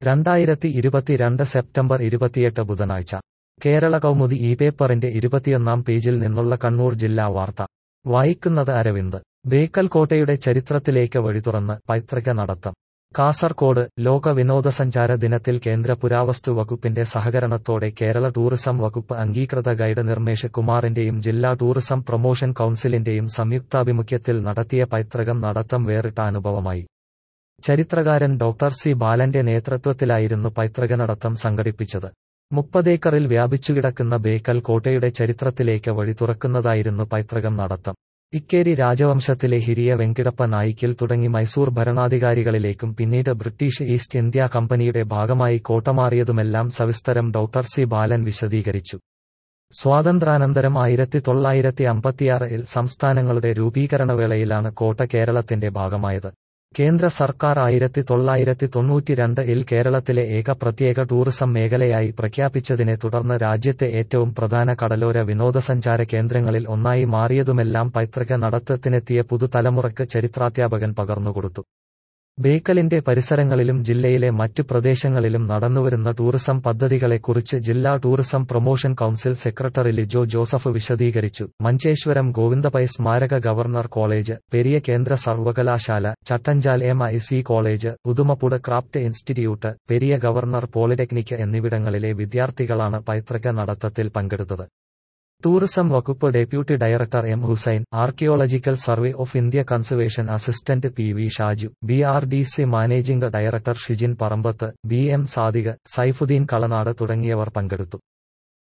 രണ്ടായിരത്തി ഇരുപത്തിരണ്ട് സെപ്റ്റംബർ ഇരുപത്തിയെട്ട് ബുധനാഴ്ച കേരള കൗമുദി ഈ പേപ്പറിന്റെ ഇരുപത്തിയൊന്നാം പേജിൽ നിന്നുള്ള കണ്ണൂർ ജില്ലാ വാർത്ത വായിക്കുന്നത് അരവിന്ദ് ബേക്കൽ കോട്ടയുടെ ചരിത്രത്തിലേക്ക് വഴിതുറന്ന് പൈതൃക നടത്തം കാസർകോട് ലോക വിനോദസഞ്ചാര ദിനത്തിൽ കേന്ദ്ര പുരാവസ്തു വകുപ്പിന്റെ സഹകരണത്തോടെ കേരള ടൂറിസം വകുപ്പ് അംഗീകൃത ഗൈഡ് നിർമ്മേഷ് കുമാറിന്റെയും ജില്ലാ ടൂറിസം പ്രൊമോഷൻ കൌൺസിലിന്റെയും സംയുക്താഭിമുഖ്യത്തിൽ നടത്തിയ പൈതൃകം നടത്തം വേറിട്ട അനുഭവമായി ചരിത്രകാരൻ ഡോക്ടർ സി ബാലന്റെ നേതൃത്വത്തിലായിരുന്നു പൈതൃക നടത്തം സംഘടിപ്പിച്ചത് മുപ്പതേക്കറിൽ വ്യാപിച്ചുകിടക്കുന്ന ബേക്കൽ കോട്ടയുടെ ചരിത്രത്തിലേക്ക് വഴി തുറക്കുന്നതായിരുന്നു പൈതൃകം നടത്തം ഇക്കേരി രാജവംശത്തിലെ ഹിരിയ വെങ്കിടപ്പ നായിക്കിൽ തുടങ്ങി മൈസൂർ ഭരണാധികാരികളിലേക്കും പിന്നീട് ബ്രിട്ടീഷ് ഈസ്റ്റ് ഇന്ത്യാ കമ്പനിയുടെ ഭാഗമായി കോട്ട മാറിയതുമെല്ലാം സവിസ്തരം ഡോക്ടർ സി ബാലൻ വിശദീകരിച്ചു സ്വാതന്ത്ര്യാനന്തരം ആയിരത്തി തൊള്ളായിരത്തി അമ്പത്തിയാറിൽ സംസ്ഥാനങ്ങളുടെ രൂപീകരണവേളയിലാണ് കോട്ട കേരളത്തിന്റെ ഭാഗമായത് കേന്ദ്ര സർക്കാർ ആയിരത്തി തൊള്ളായിരത്തി തൊണ്ണൂറ്റിരണ്ട് ഇൽ കേരളത്തിലെ ഏക പ്രത്യേക ടൂറിസം മേഖലയായി പ്രഖ്യാപിച്ചതിനെ തുടർന്ന് രാജ്യത്തെ ഏറ്റവും പ്രധാന കടലോര വിനോദസഞ്ചാര കേന്ദ്രങ്ങളിൽ ഒന്നായി മാറിയതുമെല്ലാം പൈതൃക നടത്തത്തിനെത്തിയ പുതുതലമുറയ്ക്ക് ചരിത്രാധ്യാപകൻ പകർന്നുകൊടുത്തു ബേക്കലിന്റെ പരിസരങ്ങളിലും ജില്ലയിലെ മറ്റു പ്രദേശങ്ങളിലും നടന്നുവരുന്ന ടൂറിസം പദ്ധതികളെക്കുറിച്ച് ജില്ലാ tourism promotion council secretary Lijo Joseph വിശദീകരിച്ചു മഞ്ചേശ്വരം ഗോവിന്ദപൈ സ്മാരക ഗവർണർ കോളേജ് പെരിയ കേന്ദ്ര സർവകലാശാല Chattanchal M I C college ഉദുമപ്പുട് craft institute Periya governor polytechnic എന്നിവിടങ്ങളിലെ വിദ്യാർത്ഥികളാണ് പൈതൃക നടത്തത്തിൽ പങ്കെടുത്തത് ടൂറിസം വകുപ്പ് deputy director M Hussain archaeological survey of India conservation assistant P V Shaju B R D C managing director Shijin Parambath B M Sadiq Saifuddin Kalanad തുടങ്ങിയവർ പങ്കെടുത്തു